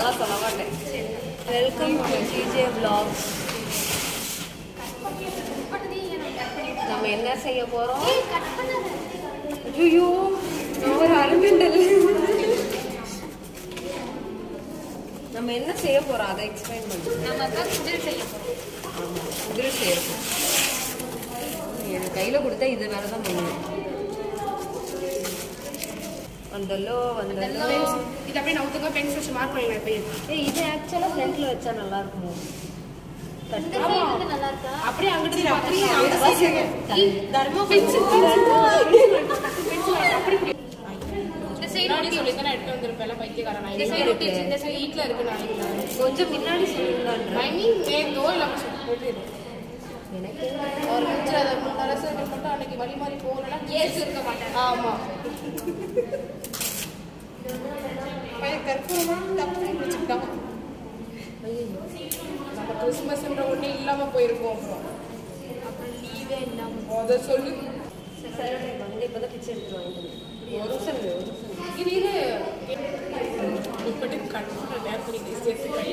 அதெல்லாம் சொல்ல மாட்டேன் வெல்கம் டு ஜிஜே vlogs நம்ம என்ன செய்ய போறோம் ஐயோ நான் ஒரு அரவிந்தல் நம்ம என்ன செய்ய போறோம் அதை எக்ஸ்பிளைன் பண்ணுங்க நம்ம தான் குதிரை செய்ய போறோம் ஆமா குதிரை செய்யறோம் என் கையில கொடுத்தா இது வேலை தான் பண்ணுவேன் வந்தல்லோ வந்தல்லோ இது அப்படியே நவுத்துக்க பென்சில் வச்சு மார்க் பண்ணிடுவேன் பையன் ஏய் இது ஆக்சுவலா ஃப்ரண்ட்ல வச்சா நல்லா இருக்குமோ தட்டு நல்லா இருக்கா அப்படியே அங்கிட்டு அப்படியே அந்த side தர்மா பென்சில் இந்த சைடு முன்னாடி சொல்லியிருந்தா நான் எடுத்து வந்திருப்பேன் எல்லாம் பைத்தியக்காரன் இந்த நான் சைடு ஒட்டி வச்சு, இந்த சைடு வீட்டில் இருக்கு நாளைக்கு கொஞ்சம் பின்னாடி சொல்லுங்கன்ற ஐ மீன் நேத்தோ இல்லாமல் சொல்லி போட்டு எனக்கு ஒரு நிமிஷம் அதை மூணு ரசங்கள் மட்டும் அன்னைக்கு வழி மாதிரி போகலன்னா ஏசு இருக்க மாட்டேன் ஆமா பையன் கற்பூரமாக தப்பு பிடிச்சிக்கிட்டான் நம்ம கிறிஸ்மஸ்ன்ற ஒண்ணே இல்லாம போயிருக்கோம் அப்புறம் அப்புறம் லீவே இல்லாம அதை சொல்லு சரி வந்து இப்பதான் பிச்சை எடுத்து வாங்கிட்டு வந்தேன். ஒரு நிமிஷம் இரு, ஒரு நிமிஷம் இரு. இது இது இப்படி கட் பண்ண நேரம் பண்ணி சேர்த்து கட்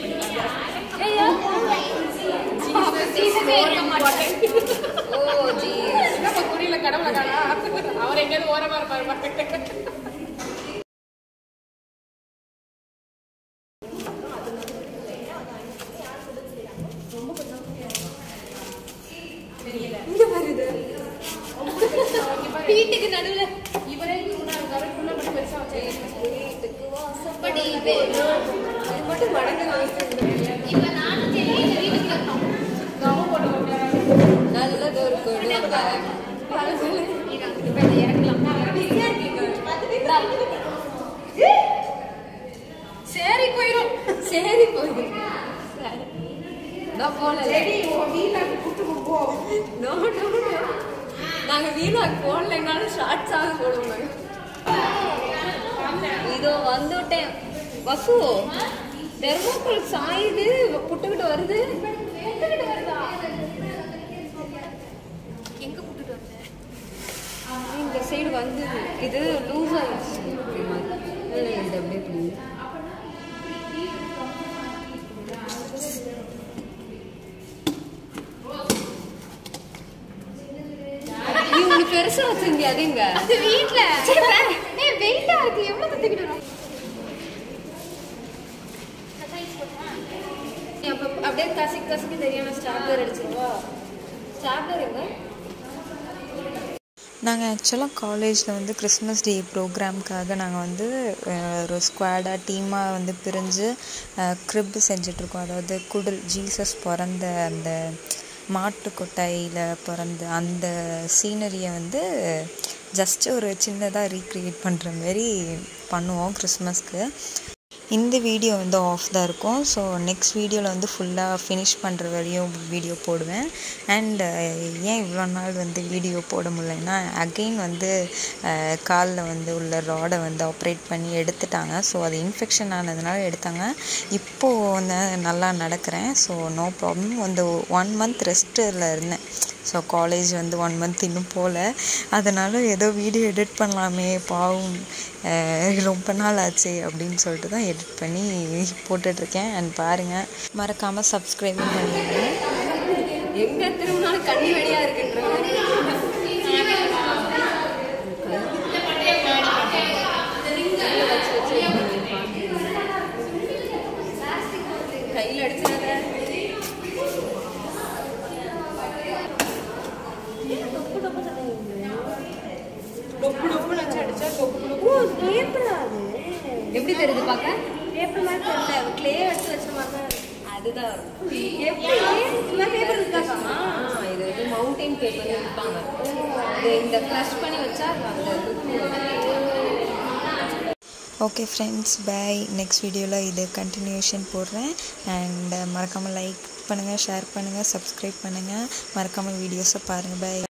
ஓ ஜி நம்ம குறியில கடவுளை காணா அவர் எங்கேயாவது ஓரமா இருப்பாரு பாருங்க வீட்டுக்கு நடுவுல இவரே முன்னாடி கரெக்டுள்ள மட்டும் பெருசா வச்சு பட் இது இது மட்டும் மடங்கு வாங்கிட்டு இப்ப நானும் சரி இந்த வீட்டுக்கு இருக்கோம் கவனம் போட்டு நல்லது ஒரு குடும்பம் இப்ப இதை இறக்கலாம் சரி போயிடும் சரி போயிடும் நான் போல நோ நோ நாங்க வீலாக் போடலைனாலும் ஷார்ட்ஸ் ஆக போடுவோம் நாங்க இதோ வந்துட்டேன் வசு தெர்மோக்கோல் சாயுது புட்டுக்கிட்டு வருது புட்டுக்கிட்டு வருதா எங்க போட்டுட்டு வந்த இந்த சைடு வந்து இது லூஸ் ஆயிடுச்சு இந்த மாதிரி. இது இந்த அப்படியே புரியுது. நீ ஒண்ணு பெருசா வச்சிருந்தியா அது எங்க அது வீட்ல ஏய் வெயிட்டா இருக்கு எவ்வளவு தூக்கிட்டு வரோம் நீ அப்ப அப்படியே கசக்கி கசக்கி தெரியாம ஸ்டாப்லர் அடிச்சிருவா ஸ்டாப்லர் எங்க நாங்கள் ஆக்சுவலாக காலேஜில் வந்து கிறிஸ்மஸ் டே ப்ரோக்ராம்க்காக நாங்கள் வந்து அஹ், ஒரு ஸ்குவாடாக டீமாக வந்து பிரிஞ்சு க்ரிப் செஞ்சிட்ருக்கோம் அதாவது குடில் ஜீசஸ் பிறந்த அந்த மாட்டு கொட்டாயில் பிறந்த அந்த சீனரியை வந்து ஜஸ்ட் ஒரு சின்னதாக ரீக்ரியேட் பண்ணுற மாரி பண்ணுவோம் கிறிஸ்மஸ்க்கு இந்த வீடியோ வந்து ஆஃப் தான் இருக்கும் ஸோ நெக்ஸ்ட் வீடியோவில் வந்து ஃபுல்லாக ஃபினிஷ் பண்ணுற வரையும் வீடியோ போடுவேன் அண்ட் ஏன் இவ்வளோ நாள் வந்து வீடியோ போட முடியலன்னா அகெயின் வந்து காலில் வந்து உள்ள ராடை வந்து ஆப்ரேட் பண்ணி எடுத்துட்டாங்க ஸோ அது இன்ஃபெக்ஷன் ஆனதுனால எடுத்தாங்க இப்போது வந்து நல்லா நடக்கிறேன் ஸோ நோ ப்ராப்ளம் வந்து ஒன் மந்த் ரெஸ்ட்டில் இருந்தேன் ஸோ காலேஜ் வந்து ஒன் மந்த் இன்னும் போகல அதனால் ஏதோ வீடியோ எடிட் பண்ணலாமே பாவம் அஹ் ரொம்ப நாள் ஆச்சு அப்படின்னு சொல்லிட்டு தான் எடிட் பண்ணி போட்டுட்ருக்கேன் அண்ட் பாருங்கள் மறக்காமல் சப்ஸ்கிரைபும் பண்ணிடுங்க எங்க திரும்பினாலும் கண்ணி வெடியா இருக்குன்ற மாதிரி. கையில வச்சு வச்சு கையில அடிச்சாங்க டொப்பு டொப்புன்னு வச்சு அடிச்சா டொப்பு டொப்பு எப்படி தெரியுது பாக்க பேப்பர் மாதிரி தெரியல கிளே எடுத்து வச்ச மாதிரி தான் இருக்கு. அதுதான் எப்படி இந்த பேப்பர் இருக்காக்கா ஆ, இது வந்து மவுண்டைன் பேப்பர் விற்பாங்க இது இந்த க்ரஷ் பண்ணி வச்சா அந்த ஓகே ஃப்ரெண்ட்ஸ் பை நெக்ஸ்ட் வீடியோவில் இது கண்டினியூஷன் போடுறேன் அண்ட் மறக்காமல் லைக் பண்ணுங்கள் ஷேர் பண்ணுங்கள் சப்ஸ்கிரைப் பண்ணுங்கள் மறக்காமல் வீடியோஸை பாருங்கள் பை